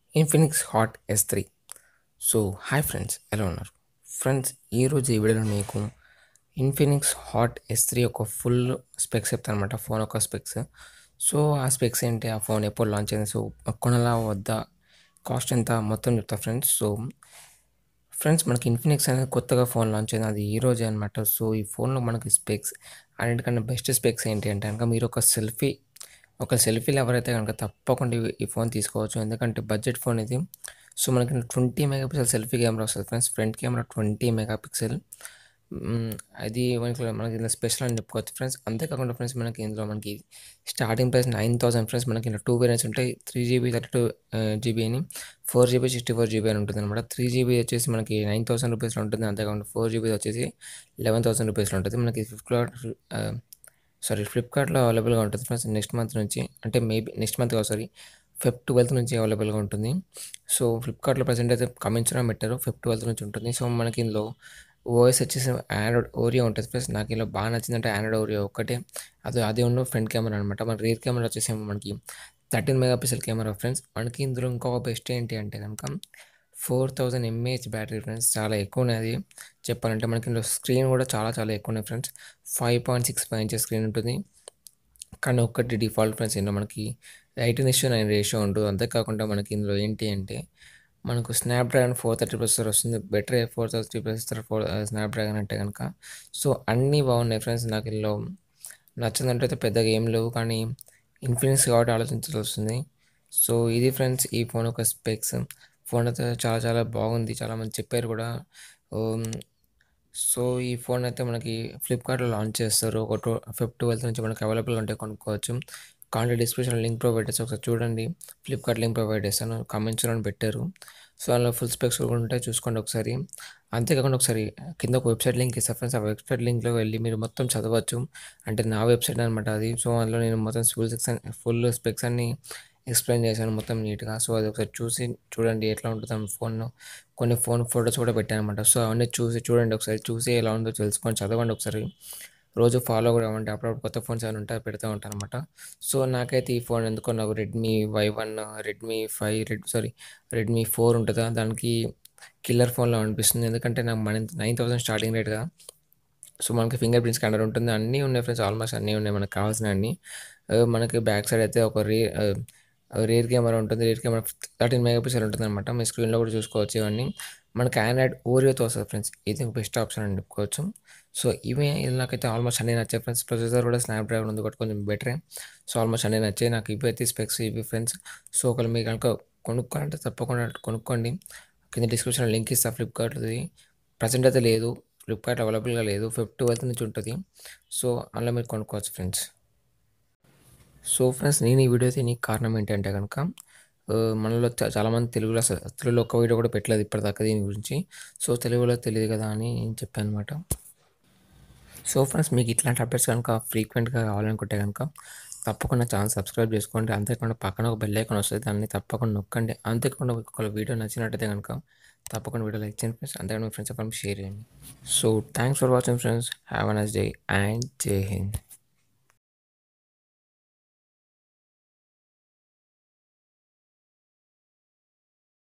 Infinix Hot S three so hi friends ఎలా ఉన్నారు friends ఈరోజు ఈ వీడియోలో మీకు ఇన్ఫినిక్స్ హాట్ ఎస్ త్రీ ఒక ఫుల్ స్పెక్స్ చెప్తాను అనమాట ఫోన్ ఒక స్పెక్స్ సో ఆ స్పెక్స్ ఏంటి ఆ ఫోన్ ఎప్పుడు లాంచ్ అయింది సో కొనలా వద్దా కాస్ట్ ఎంత మొత్తం చెప్తా ఫ్రెండ్స్ సో ఫ్రెండ్స్ మనకి ఇన్ఫినిక్స్ అనేది కొత్తగా ఫోన్ లాంచ్ అయింది అది ఈ రోజే అనమాట సో ఈ ఫోన్లో మనకి స్పెక్స్ అన్నిటికన్నా బెస్ట్ స్పెక్స్ ఏంటి అంటే కనుక మీరు ఒక సెల్ఫీ ఒక సెల్ఫీలు ఎవరైతే కనుక తప్పకుండా ఈ- ఈ ఫోన్ తీసుకోవచ్చు ఎందుకంటే బడ్జెట్ ఫోన్ ఇది సో మనకి ట్వంటీ మెగాపిక్సెల్ సెల్ఫీ కెమెరా వస్తుంది friends front camera twenty megapixel hmm, అది మనకి మనకి ఇందులో స్పెషల్ అని చెప్పుకోవచ్చు ఫ్రెండ్స్ అంతేకాకుండా ఫ్రెండ్స్ మనకి ఇందులో మనకి starting price nine thousand friends మనకి ఇందులో టూ వేరియంట్స్ ఉంటాయి three GB thirty two GB అని four GB sixty four GB అని ఉంటుంది అనమాట త్రీ జీబీ వచ్చేసి మనకి నైన్ థౌసండ్ రూపీస్లో ఉంటుంది అంతేకాకుండా ఫోర్ జీబీ వచ్చేసి లెవెన్ థౌసండ్ రూపీస్లో ఉంటుంది మనకి ఫ్లిప్కార్ట్ సారీ ఫ్లిప్కార్ట్లో అవైలబుల్గా ఉంటుంది ఫ్రెండ్స్ నెక్స్ట్ మంత్ నుంచి అంటే మేబీ నెక్స్ట్ మంత్ కాదు సారీ ఫెబ్ ట్వెల్త్ నుంచి అవైలబుల్గా ఉంటుంది సో ఫ్లిప్కార్ట్లో ప్రజెంట్ అయితే కమించడం పెట్టారు ఫెబ్ ట్వెల్త్ నుంచి ఉంటుంది సో మనకి ఇందులో ఓఎస్ వచ్చేసి ఆండ్రాయిడ్ ఓరియో ఉంటుంది ప్లస్ నాకు ఇలా బాగా నచ్చిందంటే ఆండ్రాయిడ్ ఓరియో ఒక్కటే అది అది ఉన్న ఫ్రంట్ కెమెరా అనమాట మన రియర్ కెమెరా వచ్చేసి మనకి thirteen mega pixel camera friends మనకి ఇందులో ఇంకొక బెస్ట్ ఏంటి అంటే కనుక four thousand mAh battery friends చాలా ఎక్కువ ఉన్నది చెప్పాలంటే మనకి ఇందులో స్క్రీన్ కూడా చాలా చాలా ఎక్కువ ఉన్నాయి friends five point six five inches screen ఉంటుంది కానీ ఒక్కటి డిఫాల్ట్ ఫ్రెండ్స్ ఇందులో మనకి ఎయిటీన్ ఇష్యూ నైన్ రేషియో ఉంటుంది అంతేకాకుండా మనకి ఇందులో ఏంటి అంటే మనకు స్నాప్డ్రాగన్ ఫోర్ థర్టీ ప్రొసెసర్ వస్తుంది better four thirty processor four Snapdragon అంటే కనుక సో అన్నీ బాగున్నాయి ఫ్రెండ్స్ నాకు ఇందులో నచ్చిందంటే అయితే పెద్దగా ఏం లేవు కానీ ఇన్ఫినిక్స్ కాబట్టి ఆలోచించాల్సి వస్తుంది సో ఇది ఫ్రెండ్స్ ఈ ఫోన్ యొక్క స్పెక్స్ ఫోన్ అయితే చాలా చాలా బాగుంది చాలా మంది చెప్పారు కూడా ఉమ్, సో ఈ ఫోన్ అయితే మనకి ఫ్లిప్కార్ట్లో లాంచ్ చేస్తారు ఒక టూ ఫిఫ్ ట్వెల్త్ నుంచి మనకి అవైలబుల్ ఉంటే కొనుక్కోవచ్చు కాంటాక్ట్ డిస్క్రిప్షన్ లింక్ ప్రొవైడ్ చేసి ఒకసారి చూడండి ఫ్లిప్కార్ట్ లింక్ ప్రొవైడ్ చేస్తాను కామెంట్స్లో పెట్టారు సో అందులో ఫుల్ స్పెక్స్ కూడా ఉంటాయి చూసుకోండి ఒకసారి అంతేకాకుండా ఒకసారి కింద ఒక వెబ్సైట్ లింక్ ఇస్తాను ఫ్రెండ్స్ ఆ వెబ్సైట్ లింక్లో వెళ్ళి మీరు మొత్తం చదవచ్చు అంటే నా వెబ్సైట్ అనమాట అది సో అందులో నేను మొత్తం ఫుల్ సెక్షన్ ఫుల్ స్పెక్స్ అన్ని ఎక్స్ప్లెయిన్ చేశాను మొత్తం నీట్గా సో అది ఒకసారి చూసి చూడండి ఎట్లా ఉంటుంది ఫోన్ కొన్ని ఫోన్ ఫొటోస్ కూడా పెట్టాను అనమాట సో అవన్నీ చూసి చూడండి ఒకసారి చూసి ఎలా ఉందో తెలుసుకొని చదవండి ఒకసారి రోజు ఫాలో కూడా అవ్వండి అప్పుడప్పుడు కొత్త ఫోన్స్ ఏమైనా ఉంటాయి పెడతా ఉంటాను అనమాట సో నాకైతే ఈ ఫోన్ ఎందుకో నాకు Redmi Y one Redmi five red sorry Redmi four ఉంటుందా దానికి కిల్లర్ ఫోన్లో అనిపిస్తుంది ఎందుకంటే నాకు మన నైన్ థౌసండ్ స్టార్టింగ్ రేట్ కదా సో మనకి ఫింగర్ ప్రింట్ స్కానర్ ఉంటుంది అన్నీ ఉన్నాయి ఫ్రెండ్స్ ఆల్మోస్ట్ అన్నీ ఉన్నాయి మనకు కావాల్సిన అన్నీ ఆ, మనకి బ్యాక్ సైడ్ అయితే ఒక రే రేర్ కెమెరా ఉంటుంది rear camera thirteen mega pixel ఉంటుంది అనమాట మీ స్క్రీన్లో కూడా చూసుకోవచ్చు ఇవన్నీ మనకి ఆండ్రాయిడ్ ఓరియోతో వస్తుంది ఫ్రెండ్స్ ఇది బెస్ట్ ఆప్షన్ అని చెప్పుకోవచ్చు సో ఇవి ఇది నాకైతే ఆల్మోస్ట్ అన్నీ నచ్చాయి ఫ్రెండ్స్ ప్రొసెసర్ కూడా స్నాప్ డ్రాగన్ ఉంది కాబట్టి కొంచెం బెటరే సో ఆల్మోస్ట్ అన్నీ నచ్చాయి నాకు ఇవి అయితే స్పెక్స్ ఇవి ఫ్రెండ్స్ సో ఒకవేళ మీకు కనుక కొనుక్కోవాలంటే తప్పకుండా కొనుక్కోండి కింద డిస్క్రిప్షన్లో లింక్ ఇస్తా ఫ్లిప్కార్ట్ది ప్రజెంట్ అయితే లేదు ఫ్లిప్కార్ట్ అవైలబుల్గా లేదు ఫిఫ్త్ ట్వెల్త్ నుంచి ఉంటుంది సో అందులో మీరు కొనుక్కోవచ్చు ఫ్రెండ్స్ సో ఫ్రెండ్స్ నేను ఈ వీడియో తీయడానికి కారణం ఏంటంటే కనుక ఆ, మనలో చా- చాలామంది తెలుగులో అసలు తెలుగులో ఒక్క వీడియో కూడా పెట్టలేదు ఇప్పటిదాకా దీని గురించి సో తెలుగులో తెలియదు కదా అని నేను చెప్పాను అనమాట సో ఫ్రెండ్స్ మీకు ఇట్లాంటి అప్డేట్స్ కనుక ఫ్రీక్వెంట్గా కావాలనుకుంటే కనుక తప్పకుండా ఛానల్ సబ్స్క్రైబ్ చేసుకోండి అంతేకాకుండా పక్కన ఒక బెల్ ఐకాన్ వస్తుంది దాన్ని తప్పకుండా నొక్కండి అంతేకాకుండా మీకు ఒక వీడియో నచ్చినట్టయితే కనుక తప్పకుండా వీడియో లైక్ చేయండి ఫ్రెండ్స్ అంతేకాకుండా మీ ఫ్రెండ్స్ చెప్పండి షేర్ చేయండి so thanks for watching friends have a nice day and Jai Hind